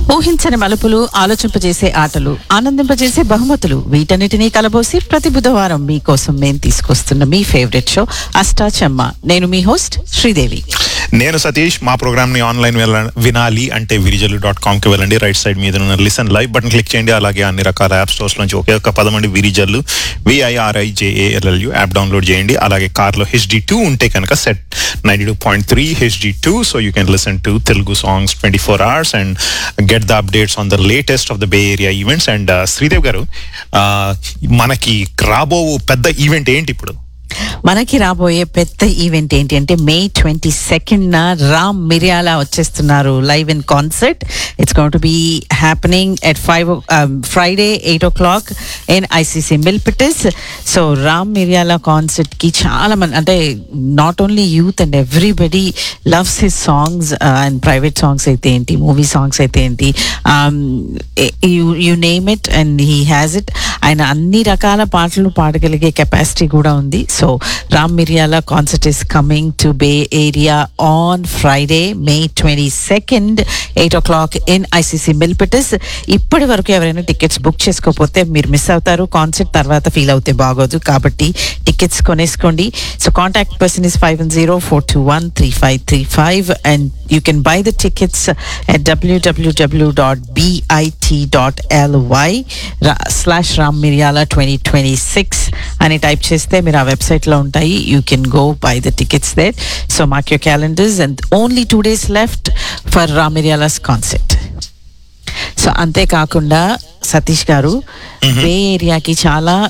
ఊహించని మలుపులు ఆలోచింపజేసే ఆటలు ఆనందింపజేసే బహుమతులు వీటన్నిటినీ కలబోసి ప్రతి బుధవారం మీకోసం మేము తీసుకొస్తున్న మీ ఫేవరెట్ షో అష్టాచమ్మ నేను మీ హోస్ట్ శ్రీదేవి నేను సతీష్ మా ప్రోగ్రామ్ ని ఆన్లైన్ వెళ్ళ- వినాలి అంటే విరిజలు డాట్ కామ్ కి వెళ్ళండి రైట్ సైడ్ మీద ఉన్న లిసన్ లైవ్ బటన్ క్లిక్ చేయండి అలాగే అన్ని రకాల యాప్ స్టోర్స్ నుంచి ఒకే ఒక పదమంది విరిజల్లు విఐఆర్ఐజేఏఎల్ఎల్యు యాప్ డౌన్లోడ్ చేయండి అలాగే కార్లో హెచ్డి టూ ఉంటే కనుక సెట్ ninety two point three HD two so you can listen to Telugu songs twenty four hours and get the updates on the latest of the Bay Area events and Sridev garu ఆ, మనకి రాబో పెద్ద ఈవెంట్ ఏంటి ఇప్పుడు మనకి రాబోయే పెద్ద ఈవెంట్ ఏంటి అంటే మే ట్వంటీ సెకండ్ న రామ్ మిర్యాల వచ్చేస్తున్నారు live in concert it's gonna be happening at five Friday eight o'clock in ICC Milpitas so Ram Miryala concert కి చాలా మంది అంటే not only youth and everybody loves his songs and private songs అయితే ఏంటి movie songs అయితే ఏంటి you name it and he has it ఆయన అన్ని రకాల పాటలు పాడగలిగే కెపాసిటీ కూడా ఉంది so Ram Miriyala concert is coming to Bay Area on Friday May twenty second eight o'clock in ICC Milpitas ఇప్పటి వరకు ఎవరైనా టికెట్స్ బుక్ చేసుకోకపోతే మీరు మిస్ అవుతారు కాన్సర్ట్ తర్వాత ఫీల్ అవుతే బాగోదు కాబట్టి టికెట్స్ కొనేసుకోండి so contact person is five one zero four two one three five three five and you can buy the tickets at www.bit.ly slash Ram Miriyala twenty twenty six అని type చేస్తే మీరు ఆ వెబ్సైట్లో ఉంటాయి you can go buy the tickets there so mark your calendars and only two days left for Ram Miriyala's concept so అంతేకాకుండా సతీష్ గారు బే ఏరియాకి చాలా